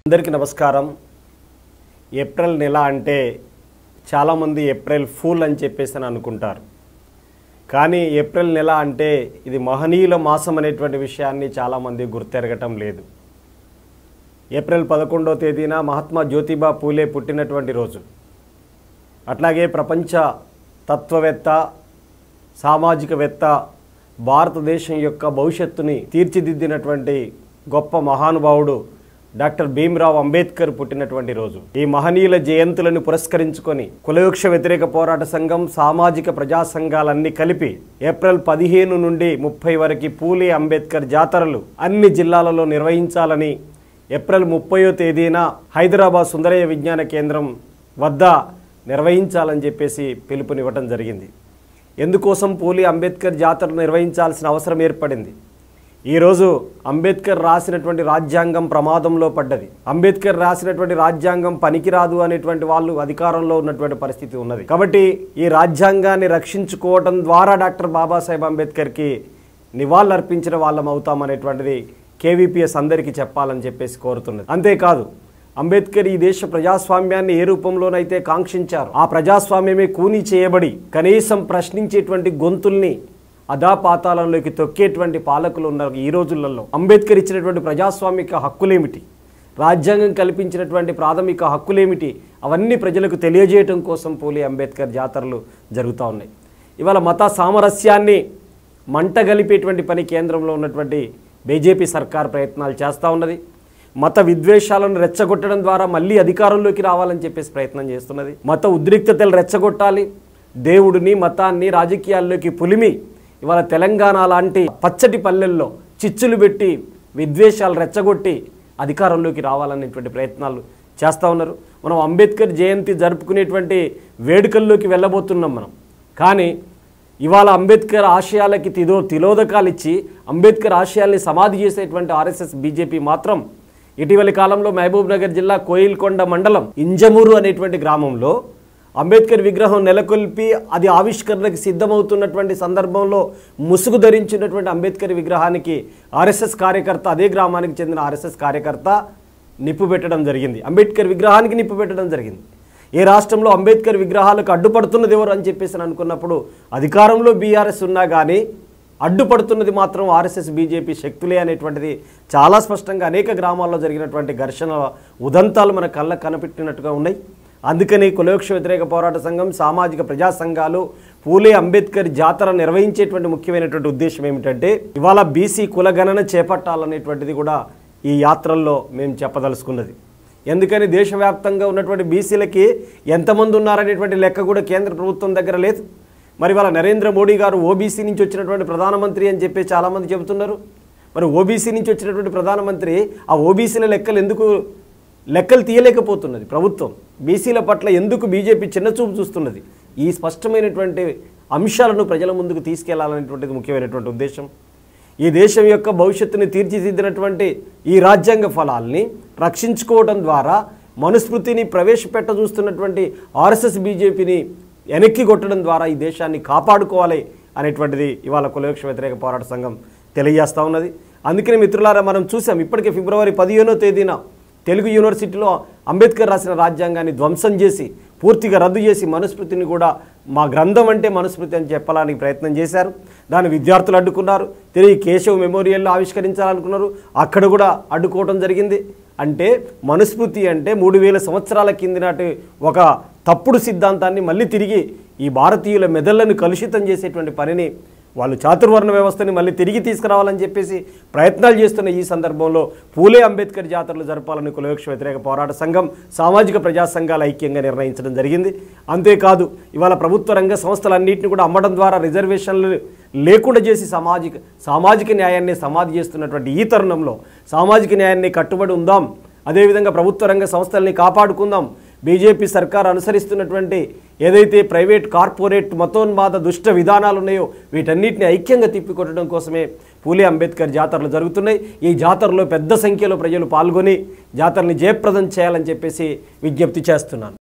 అందరికీ నమస్కారం ఏప్రిల్ నెల అంటే చాలామంది ఏప్రిల్ ఫూల్ అని చెప్పేసి అని అనుకుంటారు కానీ ఏప్రిల్ నెల అంటే ఇది మహనీయుల మాసం అనేటువంటి విషయాన్ని చాలామంది గుర్తెరగటం లేదు ఏప్రిల్ పదకొండో తేదీన మహాత్మా జ్యోతిబా పూలే పుట్టినటువంటి రోజు అట్లాగే ప్రపంచ తత్వవేత్త సామాజికవేత్త భారతదేశం యొక్క భవిష్యత్తుని తీర్చిదిద్దినటువంటి గొప్ప మహానుభావుడు డాక్టర్ భీమ్రావ్ అంబేద్కర్ పుట్టినటువంటి రోజు ఈ మహనీయుల జయంతులను పురస్కరించుకొని కులవృక్ష వ్యతిరేక పోరాట సంఘం సామాజిక ప్రజా సంఘాలన్నీ కలిపి ఏప్రిల్ పదిహేను నుండి ముప్పై వరకు పూలే అంబేద్కర్ జాతరలు అన్ని జిల్లాలలో నిర్వహించాలని ఏప్రిల్ ముప్పయో తేదీన హైదరాబాద్ సుందరయ్య విజ్ఞాన కేంద్రం వద్ద నిర్వహించాలని చెప్పేసి పిలుపునివ్వటం జరిగింది ఎందుకోసం పూలి అంబేద్కర్ జాతర నిర్వహించాల్సిన అవసరం ఏర్పడింది ఈరోజు అంబేద్కర్ రాసినటువంటి రాజ్యాంగం ప్రమాదంలో పడ్డది అంబేద్కర్ రాసినటువంటి రాజ్యాంగం పనికిరాదు అనేటువంటి వాళ్ళు అధికారంలో ఉన్నటువంటి పరిస్థితి ఉన్నది కాబట్టి ఈ రాజ్యాంగాన్ని రక్షించుకోవడం ద్వారా డాక్టర్ బాబాసాహెబ్ అంబేద్కర్కి నివాళులర్పించిన వాళ్ళం అవుతామనేటువంటిది కేవీపీఎస్ అందరికీ చెప్పాలని చెప్పేసి కోరుతున్నది అంతేకాదు అంబేద్కర్ ఈ దేశ ప్రజాస్వామ్యాన్ని ఏ రూపంలోనైతే కాంక్షించారు ఆ ప్రజాస్వామ్యమే కూనీ చేయబడి కనీసం ప్రశ్నించేటువంటి గొంతుల్ని అధాపాతాళంలోకి తొక్కేటువంటి పాలకులు ఉన్నారు ఈ రోజులలో అంబేద్కర్ ఇచ్చినటువంటి ప్రజాస్వామిక హక్కులేమిటి రాజ్యాంగం కల్పించినటువంటి ప్రాథమిక హక్కులేమిటి అవన్నీ ప్రజలకు తెలియజేయటం కోసం పూలి అంబేద్కర్ జాతరలు జరుగుతూ ఉన్నాయి ఇవాళ మత సామరస్యాన్ని మంట గలిపేటువంటి పని కేంద్రంలో ఉన్నటువంటి బీజేపీ సర్కార్ ప్రయత్నాలు చేస్తూ ఉన్నది మత విద్వేషాలను రెచ్చగొట్టడం ద్వారా మళ్ళీ అధికారంలోకి రావాలని చెప్పేసి ప్రయత్నం చేస్తున్నది మత ఉద్రిక్తతలు రెచ్చగొట్టాలి దేవుడిని మతాన్ని రాజకీయాల్లోకి పులిమి ఇవాళ తెలంగాణ లాంటి పచ్చటి పల్లెల్లో చిచ్చులు పెట్టి విద్వేషాలు రెచ్చగొట్టి అధికారంలోకి రావాలనేటువంటి ప్రయత్నాలు చేస్తూ ఉన్నారు మనం అంబేద్కర్ జయంతి జరుపుకునేటువంటి వేడుకల్లోకి వెళ్ళబోతున్నాం మనం కానీ ఇవాళ అంబేద్కర్ ఆశయాలకి తిదో తిలోదకాలు ఇచ్చి అంబేద్కర్ ఆశయాల్ని సమాధి చేసేటువంటి ఆర్ఎస్ఎస్ బీజేపీ మాత్రం ఇటీవలి కాలంలో మహబూబ్ నగర్ జిల్లా కోయిల్కొండ మండలం ఇంజమూరు అనేటువంటి గ్రామంలో అంబేద్కర్ విగ్రహం నెలకొల్పి అది ఆవిష్కరణకి సిద్ధమవుతున్నటువంటి సందర్భంలో ముసుగు ధరించినటువంటి అంబేద్కర్ విగ్రహానికి ఆర్ఎస్ఎస్ కార్యకర్త అదే గ్రామానికి చెందిన ఆర్ఎస్ఎస్ కార్యకర్త నిప్పు పెట్టడం జరిగింది అంబేద్కర్ విగ్రహానికి నిప్పు పెట్టడం జరిగింది ఏ రాష్ట్రంలో అంబేద్కర్ విగ్రహాలకు అడ్డుపడుతున్నది ఎవరు అని చెప్పేసి అనుకున్నప్పుడు అధికారంలో బీఆర్ఎస్ ఉన్నా కానీ అడ్డుపడుతున్నది మాత్రం ఆర్ఎస్ఎస్ బీజేపీ శక్తులే అనేటువంటిది చాలా స్పష్టంగా అనేక గ్రామాల్లో జరిగినటువంటి ఘర్షణ ఉదంతాలు మన కళ్ళకు కనిపెట్టినట్టుగా ఉన్నాయి అందుకని కులవృక్ష వ్యతిరేక పోరాట సంఘం సామాజిక ప్రజా సంఘాలు పూలే అంబేద్కర్ జాతర నిర్వహించేటువంటి ముఖ్యమైనటువంటి ఉద్దేశం ఏమిటంటే ఇవాళ బీసీ కులగణన చేపట్టాలనేటువంటిది కూడా ఈ యాత్రల్లో మేము చెప్పదలుచుకున్నది ఎందుకని దేశవ్యాప్తంగా ఉన్నటువంటి బీసీలకి ఎంతమంది ఉన్నారనేటువంటి లెక్క కూడా కేంద్ర ప్రభుత్వం దగ్గర లేదు మరి వాళ్ళ నరేంద్ర మోడీ గారు ఓబీసీ నుంచి వచ్చినటువంటి ప్రధానమంత్రి అని చెప్పి చాలామంది చెబుతున్నారు మరి ఓబీసీ నుంచి వచ్చినటువంటి ప్రధానమంత్రి ఆ ఓబీసీల లెక్కలు ఎందుకు లెక్కలు తీయలేకపోతున్నది ప్రభుత్వం బీసీల పట్ల ఎందుకు బీజేపీ చిన్నచూపు చూస్తున్నది ఈ స్పష్టమైనటువంటి అంశాలను ప్రజల ముందుకు తీసుకెళ్లాలనేటువంటిది ముఖ్యమైనటువంటి ఉద్దేశం ఈ దేశం యొక్క భవిష్యత్తుని తీర్చిదిద్దినటువంటి ఈ రాజ్యాంగ ఫలాల్ని రక్షించుకోవడం ద్వారా మనుస్మృతిని ప్రవేశపెట్ట చూస్తున్నటువంటి ఆర్ఎస్ఎస్ బీజేపీని వెనక్కి కొట్టడం ద్వారా ఈ దేశాన్ని కాపాడుకోవాలి అనేటువంటిది ఇవాళ కులవృక్ష వ్యతిరేక పోరాట సంఘం తెలియజేస్తూ ఉన్నది అందుకని మిత్రులారా మనం చూసాం ఇప్పటికే ఫిబ్రవరి పదిహేనో తేదీన తెలుగు యూనివర్సిటీలో అంబేద్కర్ రాసిన రాజ్యాంగాన్ని ధ్వంసం చేసి పూర్తిగా రద్దు చేసి మనుస్మృతిని కూడా మా గ్రంథం అంటే మనుస్మృతి అని చెప్పడానికి ప్రయత్నం చేశారు దాన్ని విద్యార్థులు అడ్డుకున్నారు తిరిగి కేశవ్ మెమోరియల్లో ఆవిష్కరించాలనుకున్నారు అక్కడ కూడా అడ్డుకోవడం జరిగింది అంటే మనుస్మృతి అంటే మూడు వేల సంవత్సరాల కింది నాటి ఒక తప్పుడు సిద్ధాంతాన్ని మళ్ళీ తిరిగి ఈ భారతీయుల మెదళ్లను కలుషితం చేసేటువంటి పనిని వాళ్ళు చాతుర్వర్ణ వ్యవస్థని మళ్ళీ తిరిగి తీసుకురావాలని చెప్పేసి ప్రయత్నాలు చేస్తున్న ఈ సందర్భంలో పూలే అంబేద్కర్ జాతరలు జరపాలని కులవృక్ష వ్యతిరేక పోరాట సంఘం సామాజిక ప్రజా సంఘాలు ఐక్యంగా నిర్ణయించడం జరిగింది అంతేకాదు ఇవాళ ప్రభుత్వ రంగ సంస్థలన్నింటినీ కూడా అమ్మడం ద్వారా రిజర్వేషన్లు లేకుండా చేసి సామాజిక సామాజిక న్యాయాన్ని సమాధి చేస్తున్నటువంటి ఈ తరుణంలో సామాజిక న్యాయాన్ని కట్టుబడి ఉందాం అదేవిధంగా ప్రభుత్వ రంగ సంస్థల్ని కాపాడుకుందాం బీజేపీ సర్కార్ అనుసరిస్తున్నటువంటి ఏదైతే ప్రైవేట్ కార్పొరేట్ మతోన్మాద దుష్ట విధానాలు ఉన్నాయో వీటన్నిటిని ఐక్యంగా తిప్పికొట్టడం కోసమే పూలే అంబేద్కర్ జాతరలు జరుగుతున్నాయి ఈ జాతరలో పెద్ద సంఖ్యలో ప్రజలు పాల్గొని జాతరని జయప్రదం చేయాలని చెప్పేసి విజ్ఞప్తి చేస్తున్నాను